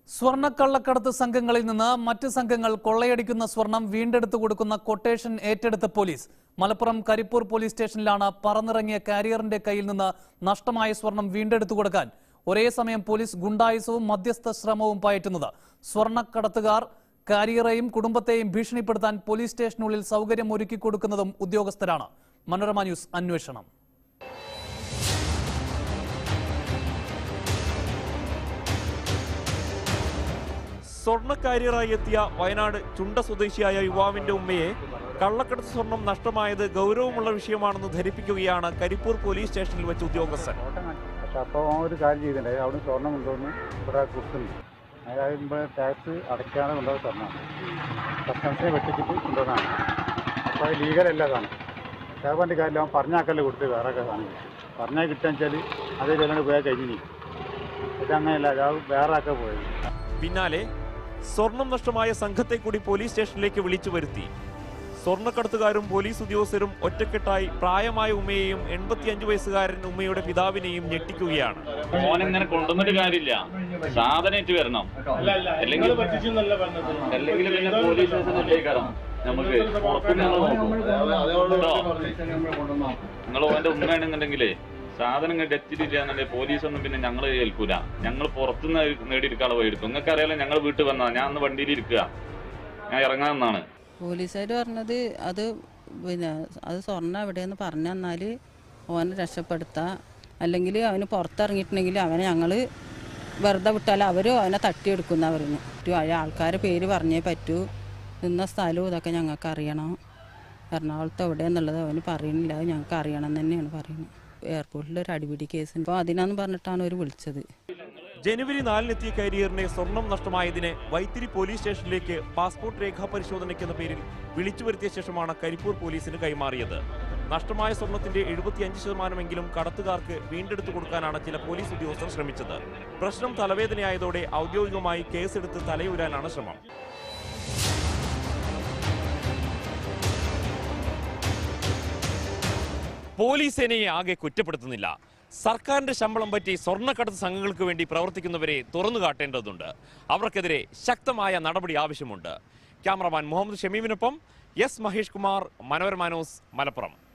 സ്വർണ്ണക്കള്ളക്കടത്ത് സംഘങ്ങളിൽ നിന്ന് മറ്റ് സംഘങ്ങൾ കൊള്ളയടിക്കുന്ന സ്വർണം വീണ്ടെടുത്തു കൊടുക്കുന്ന കൊട്ടേഷൻ ഏറ്റെടുത്ത പോലീസ് മലപ്പുറം കരിപ്പൂർ പോലീസ് സ്റ്റേഷനിലാണ് പറന്നിറങ്ങിയ കാരിയറിന്റെ കയ്യിൽ നിന്ന് നഷ്ടമായ സ്വർണം വീണ്ടെടുത്തു കൊടുക്കാൻ ഒരേ സമയം പോലീസ് ഗുണ്ടായുസവും മധ്യസ്ഥ ശ്രമവും പയറ്റുന്നത് സ്വർണ്ണക്കടത്തുകാർ കാരിയറെയും കുടുംബത്തെയും ഭീഷണിപ്പെടുത്താൻ പോലീസ് സ്റ്റേഷനുള്ളിൽ സൗകര്യം ഒരുക്കി കൊടുക്കുന്നതും ഉദ്യോഗസ്ഥരാണ് മനോരമ ന്യൂസ് അന്വേഷണം സ്വർണ്ണക്കാരിയറായി എത്തിയ വയനാട് ചുണ്ട സ്വദേശിയായ യുവാവിന്റെ ഉമ്മയെ കള്ളക്കടത്ത് സ്വർണം നഷ്ടമായത് ഗൗരവമുള്ള വിഷയമാണെന്ന് ധരിപ്പിക്കുകയാണ് കരിപ്പൂർ പോലീസ് സ്റ്റേഷനിൽ വെച്ച് ഉദ്യോഗസ്ഥൻ പക്ഷെ അപ്പോൾ അവൻ ഒരു കാര്യം ചെയ്തിട്ടുണ്ടായി അവിടെ സ്വർണം കൊണ്ടുവന്ന് ഇവിടെ കൊടുക്കുന്നു അതായത് ഇവിടെ ടാക്സ് അടയ്ക്കാതെ കൊണ്ടുപോയി സ്വർണ്ണമാണ് കസ്റ്റംസിനെ വെട്ടിച്ചിട്ട് കൊണ്ടുവന്നതാണ് അപ്പോൾ അത് ലീഗലല്ല സാധനം കേൾപ്പൻ്റെ കാര്യമില്ല അവൻ പറഞ്ഞാക്കല്ലേ കൊടുത്ത് വേറെ ഒക്കെ സാധനം പറഞ്ഞാൽ കിട്ടുകയെന്ന് വെച്ചാൽ അതേ വിലണ്ട് പോയാൽ കഴിഞ്ഞു ഇതങ്ങനെയല്ല അത് വേറെ ഒക്കെ പോയത് പിന്നാലെ സ്വർണം നഷ്ടമായ സംഘത്തെ കൂടി പോലീസ് സ്റ്റേഷനിലേക്ക് വിളിച്ചു വരുത്തി സ്വർണ്ണക്കടത്തുകാരും പോലീസ് ഉദ്യോഗസ്ഥരും ഒറ്റക്കെട്ടായി പ്രായമായ ഉമ്മയെയും എൺപത്തിയഞ്ചു വയസ്സുകാരൻ ഉമ്മയുടെ പിതാവിനെയും ഞെട്ടിക്കുകയാണ് മോനെങ്ങനെ കൊണ്ടുവന്നിട്ട് കാര്യമില്ല സാധനമായിട്ട് വരണം അല്ലെങ്കിൽ അല്ലെങ്കിൽ പിന്നെ പോലീസ് സ്റ്റേഷനിലേക്കാരം നമുക്ക് പുറത്തുനിന്ന് ഞങ്ങൾ നോക്കും കേട്ടോ നിങ്ങൾ ഓന്റെ ഉമ്മയാണെന്നുണ്ടെങ്കിലേ സാധനം ഇങ്ങോട്ട് എത്തിയിട്ടില്ല എന്നുണ്ടെങ്കിൽ പോലീസൊന്നും പിന്നെ ഞങ്ങൾ ഏൽക്കൂല ഞങ്ങൾ പുറത്തുനിന്ന് നേടിയെടുക്കാതെ പോയി എടുക്കും നിങ്ങൾക്ക് അറിയാലോ ഞങ്ങൾ വീട്ടിൽ വന്നാ ഞാൻ അന്ന് വണ്ടിയിൽ ഇരിക്കുക ഞാൻ ഇറങ്ങാമെന്നാണ് പോലീസുകാർ പറഞ്ഞത് അത് പിന്നെ അത് സ്വർണ്ണം എവിടെയെന്ന് പറഞ്ഞു തന്നാൽ ഓനെ രക്ഷപ്പെടുത്താം അല്ലെങ്കിൽ അവന് പുറത്തിറങ്ങിയിട്ടുണ്ടെങ്കിൽ അവനെ ഞങ്ങൾ വെറുതെ വിട്ടാൽ അവർ അവനെ തട്ടിയെടുക്കുന്ന പറഞ്ഞു ആൾക്കാരെ പേര് പറഞ്ഞേ പറ്റൂ നിന്ന സ്ഥലവും ഇതൊക്കെ ഞങ്ങൾക്ക് അറിയണം എറണാകുളത്ത് എവിടെയെന്നുള്ളത് അവന് പറയുന്നില്ല അത് ഞങ്ങൾക്ക് അറിയണം എന്ന് തന്നെയാണ് പറയുന്നത് എയർപോർട്ടിൽ ഒരു അടിപിടി കേസ് അപ്പോൾ അതിനാന്ന് പറഞ്ഞിട്ടാണ് അവർ വിളിച്ചത് ജനുവരി നാലിനെത്തിയ കരിയറിനെ സ്വർണം നഷ്ടമായതിന് വൈത്തിരി പോലീസ് സ്റ്റേഷനിലേക്ക് പാസ്പോർട്ട് രേഖാ പരിശോധനയ്ക്കെന്ന പേരിൽ വിളിച്ചു വരുത്തിയ ശേഷമാണ് കരിപ്പൂർ പോലീസിന് കൈമാറിയത് നഷ്ടമായ സ്വർണത്തിന്റെ എഴുപത്തിയഞ്ച് ശതമാനമെങ്കിലും കടത്തുകാർക്ക് വീണ്ടെടുത്തു കൊടുക്കാനാണ് ചില പോലീസ് ഉദ്യോഗസ്ഥർ ശ്രമിച്ചത് പ്രശ്നം തലവേദനയായതോടെ ഔദ്യോഗികമായി കേസെടുത്ത് തലയൂരാനാണ് ശ്രമം പോലീസ് സേനയെ ആകെ കുറ്റപ്പെടുത്തുന്നില്ല സർക്കാരിന്റെ ശമ്പളം പറ്റി സ്വർണ്ണക്കടത്ത് സംഘങ്ങൾക്ക് വേണ്ടി പ്രവർത്തിക്കുന്നവരെ തുറന്നു കാട്ടേണ്ടതുണ്ട് അവർക്കെതിരെ ശക്തമായ നടപടി ആവശ്യമുണ്ട് ക്യാമറമാൻ മുഹമ്മദ് ഷമീമിനൊപ്പം എസ് മഹേഷ് കുമാർ മനോരമ ന്യൂസ് മലപ്പുറം